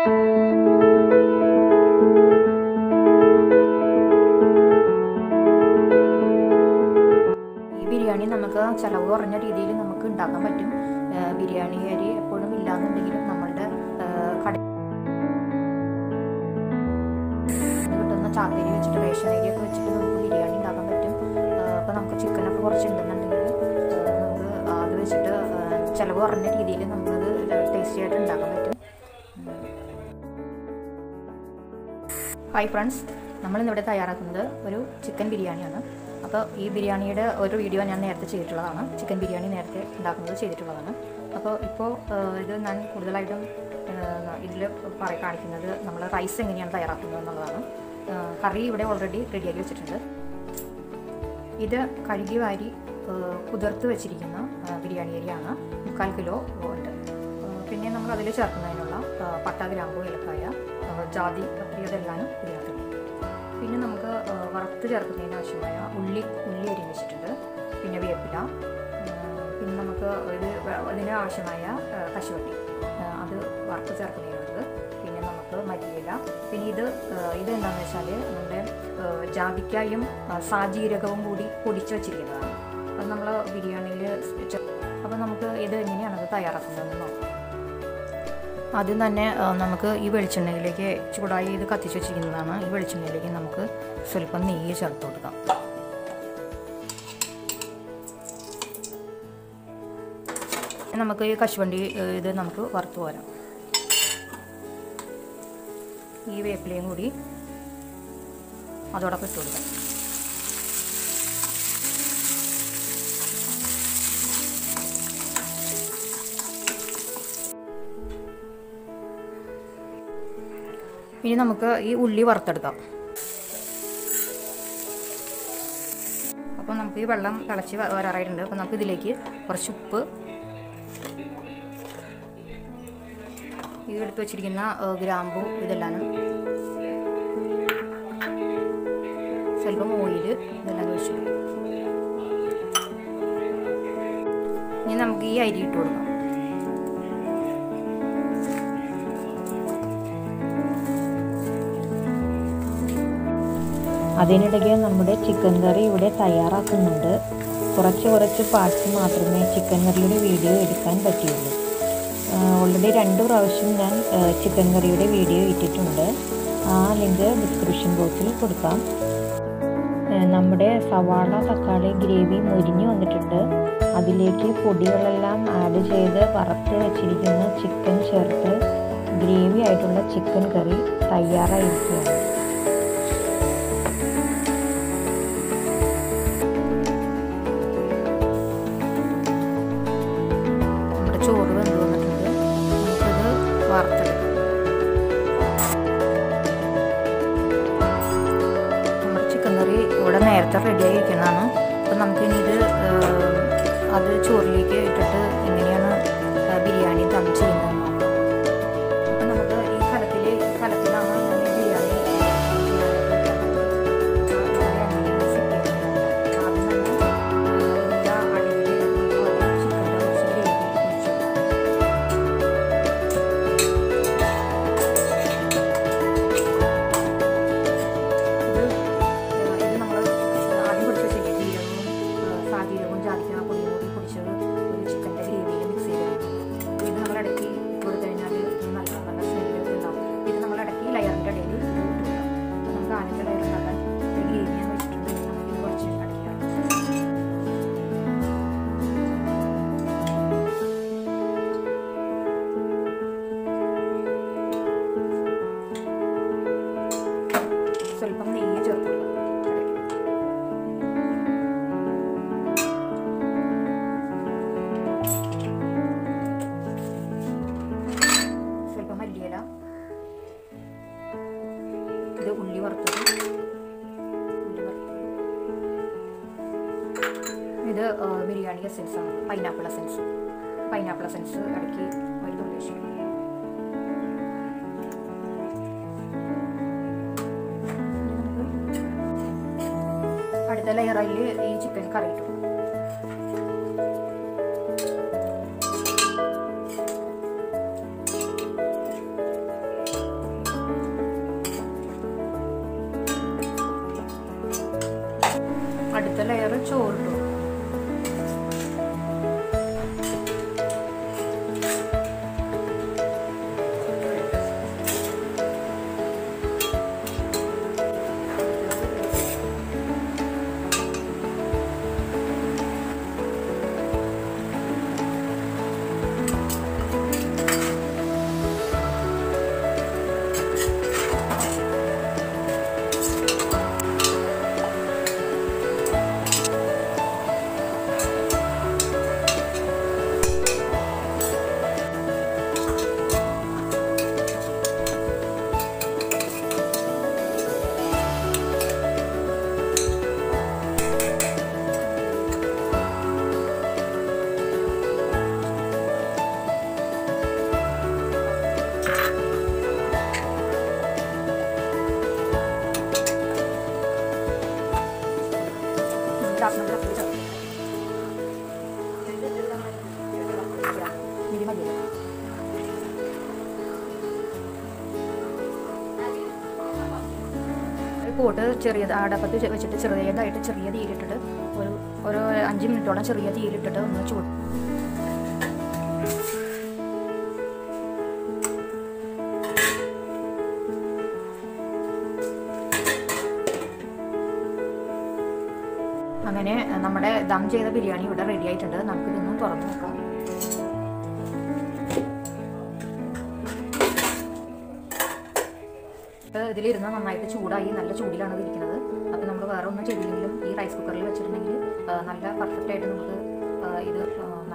ഈ ബിരിയാണി നമുക്ക് ചിലവ് കുറഞ്ഞ രീതിയിൽ നമുക്ക് ഉണ്ടാക്കാൻ പറ്റും ആ, ബിരിയാണി അരി എപ്പോഴും ഇല്ലാന്നുണ്ടെങ്കിലും നമ്മളുടെ കട കിട്ടുന്ന ചാക്കരി വെച്ചിട്ട് റേഷൻ അരി ഒക്കെ വെച്ചിട്ട് നമുക്ക് ബിരിയാണി ഉണ്ടാക്കാൻ പറ്റും അപ്പോൾ നമുക്ക് ചിക്കനൊക്കെ കുറച്ച് ഉണ്ടെന്നുണ്ടെങ്കിൽ ആ, നമുക്ക് അത് വെച്ചിട്ട് ആ, ചിലവ് കുറഞ്ഞ രീതിയിൽ നമുക്കത് ടേസ്റ്റി ആയിട്ട് ഉണ്ടാക്കാൻ പറ്റും ഹായ് ഫ്രണ്ട്സ് നമ്മളിന്നിവിടെ തയ്യാറാക്കുന്നത് ഒരു ചിക്കൻ ബിരിയാണിയാണ് അപ്പോൾ ഈ ബിരിയാണിയുടെ ഒരു വീഡിയോ ഞാൻ നേരത്തെ ചെയ്തിട്ടുള്ളതാണ് ചിക്കൻ ബിരിയാണി നേരത്തെ ഉണ്ടാക്കുന്നത് ചെയ്തിട്ടുള്ളതാണ് അപ്പോൾ ഇപ്പോൾ ഇത് ഞാൻ കൂടുതലായിട്ടും ഇതിൽ പറ കാണിക്കുന്നത് നമ്മൾ റൈസ് എങ്ങനെയാണ് തയ്യാറാക്കുന്നത് എന്നുള്ളതാണ് ആ, കറി ഇവിടെ ഓൾറെഡി റെഡിയാക്കി വെച്ചിട്ടുണ്ട് ഇത് കഴുകി വാരി ആ, കുതിർത്ത് വെച്ചിരിക്കുന്ന ആ, ബിരിയാണി അരിയാണ് മുക്കാൽ കിലോ ഉണ്ട് ആ, പിന്നെ നമ്മൾ അതിൽ ചേർക്കുന്നതിനുള്ള ആ, പട്ട ഗ്രാമ്പു ഏലക്കായ ആ, ജാതി പത്രി ഇതെല്ലാം ഇതിനകത്തുണ്ട് പിന്നെ നമുക്ക് ആ, വറുത്ത് ചേർക്കുന്നതിന് ആവശ്യമായ ഉള്ളി ഉള്ളി അരിഞ്ഞ് വെച്ചിട്ടുണ്ട് പിന്നെ വേപ്പില ആ, പിന്നെ നമുക്ക് ഇത് വ- ഇതിന് ആവശ്യമായ ആ, കശുവണ്ടി ആ, അത് വറുത്ത് ചേർക്കുന്നതിനുണ്ട് പിന്നെ നമുക്ക് മല്ലിയില പിന്നെ ഇത് ആ, ഇത് എന്താണെന്ന് വെച്ചാൽ നമ്മുടെ ആ, ജാതിക്കായും ആ, സാജീരകവും കൂടി പൊടിച്ച് വെച്ചിരിക്കുന്നതാണ് അത് നമ്മൾ ബിരിയാണിയിൽ അപ്പോൾ നമുക്ക് ഇത് എങ്ങനെയാണ് അത് തയ്യാറാക്കുന്നതെന്ന് നോക്കാം ആദ്യം തന്നെ ആ, നമുക്ക് ഈ വെളിച്ചെണ്ണയിലേക്ക് ചൂടായി ഇത് കത്തിച്ച് വെച്ചിരിക്കുന്നതാണ് ഈ വെളിച്ചെണ്ണയിലേക്ക് നമുക്ക് സ്വല്പം നെയ്യ് ചേർത്ത് കൊടുക്കാം നമുക്ക് ഈ കശുവണ്ടി ഏ, ഇത് നമുക്ക് വറുത്ത് പോരാം ഈ വേപ്പിലയും കൂടി അതോടൊപ്പം ഇട്ട് കൊടുക്കാം ഇനി നമുക്ക് ഈ ഉള്ളി വറുത്തെടുക്കാം അപ്പോൾ നമുക്ക് ഈ വെള്ളം തിളച്ച് വ- വരാറായിട്ടുണ്ട് അപ്പോൾ നമുക്ക് ഇതിലേക്ക് കുറച്ച് ഉപ്പ് ഈ എടുത്ത് വെച്ചിരിക്കുന്ന ഏ, ഗ്രാമ്പു ഇതെല്ലാം സ്വല്പം ഓയിൽ ഇതെല്ലാം ഒഴിച്ചു ഇനി നമുക്ക് ഈ അരി ഇട്ട് കൊടുക്കാം അതിനിടയ്ക്ക് നമ്മുടെ ചിക്കൻ കറി ഇവിടെ തയ്യാറാക്കുന്നുണ്ട് കുറച്ച് കുറച്ച് പാർട്സ് മാത്രമേ ചിക്കൻ കറിയുടെ വീഡിയോ എടുക്കാൻ പറ്റിയുള്ളൂ ഓൾറെഡി രണ്ട് പ്രാവശ്യം ഞാൻ ആ, ചിക്കൻ കറിയുടെ വീഡിയോ ഇട്ടിട്ടുണ്ട് ആ ലിങ്ക് ഡിസ്ക്രിപ്ഷൻ ബോക്സിൽ കൊടുക്കാം ആ, നമ്മുടെ സവാള തക്കാളി ഗ്രേവി മുരിഞ്ഞു വന്നിട്ടുണ്ട് അതിലേക്ക് പൊടികളെല്ലാം ആഡ് ചെയ്ത് വറുത്ത് വെച്ചിരിക്കുന്ന ചിക്കൻ ചേർത്ത് ഗ്രേവി ആയിട്ടുള്ള ചിക്കൻ കറി തയ്യാറായിരിക്കുകയാണ് നമ്മുടെ ചോറ് വെന്ത് വന്നിട്ടുണ്ട് നമുക്കിത് വറുത്തെടുക്കാം നമ്മുടെ ചിക്കൻ കറി ഇവിടെ നേരത്തെ റെഡി ആയിരിക്കുന്നതാണ് അപ്പം നമുക്കിനി ഇത് ഏഹ്, അത് ചോറിലേക്ക് ഇട്ടിട്ട് എങ്ങനെയാണ് ഏഹ്, ബിരിയാണി ദം ചെയ്യുന്നത് നോക്കാം അപ്പം നമുക്ക് ഈ കലത്തിൽ കലത്തിലാണ് ഞാൻ ഈ ബിരിയാണി ഇത് നമ്മൾ ആദ്യം പൊടിച്ച് വെച്ചില്ലേ ജീരകവും സാജീരകവും ജാതിക്ക പൊടിയും കൂടി പൊടിച്ചത് ഒരു ചിക്കൻ്റെ ഗ്രേവിയിൽ മിക്സ് ചെയ്ത് ഇത് നമ്മൾ ഇടയ്ക്ക് ഇട്ട് കൊടുത്തു കഴിഞ്ഞാൽ നല്ല നല്ല സ്മെല്ലൊക്കെ ഉണ്ടാവും ഇത് നമ്മൾ ഇടയ്ക്ക് ലയറിൻ്റെ ഇടയിൽ ഇത് ഇട്ട് കൊടുക്കാം അപ്പോൾ നമുക്ക് ആദ്യത്തെ ലയർ ഉണ്ടാക്കാൻ ഒരു ഗ്രേവി ഞാൻ വെച്ചിട്ടുണ്ട് നമുക്ക് ഇത് കുറച്ച് അടയ്ക്കാം സ്വല്പം നെയ്യ് ചേർത്ത് കൊടുക്കാം സ്വല്പം മല്ലിയില ഇത് ഉള്ളി വറുത്തത് ഉള്ളി വറുത്തത്. ഇത് ആ, ബിരിയാണി എസൻസ് ആണ് പൈനാപ്പിൾ എസൻസ് പൈനാപ്പിൾ എസൻസ് ഇടയ്ക്ക് ഒരു തുള്ളി ഒഴിച്ചു. ഇനി നമുക്ക് അടുത്ത ലെയറിൽ ഈ ചിക്കൻ കറി ഇട്ടു പോട്ട് ചെറിയ അടപ്പത്ത് ചെ- വെച്ചിട്ട് ചെറിയതായിട്ട് ചെറിയ തീയിലിട്ടിട്ട് ഒരു ഒരു അഞ്ച് മിനിറ്റോളം ചെറിയ തീയിലിട്ടിട്ട് ഒന്ന് ചൂട് അങ്ങനെ നമ്മുടെ ദം ചെയ്ത ബിരിയാണി ഇവിടെ റെഡി ആയിട്ടുണ്ട് നമുക്കിതൊന്ന് തുറന്ന് നോക്കാം ഇപ്പൊ ഇതിലിരുന്ന് നന്നായിട്ട് ചൂടായി നല്ല ചൂടിലാണ് ഇത് ഇരിക്കുന്നത് അപ്പോൾ നമ്മൾ വേറെ ഒന്നും ചെയ്തില്ലെങ്കിലും ഈ റൈസ് കുക്കറിൽ വെച്ചിട്ടുണ്ടെങ്കിൽ ആ, നല്ല പെർഫെക്റ്റ് ആയിട്ട് നമുക്ക് ആ, ഇത് ആ,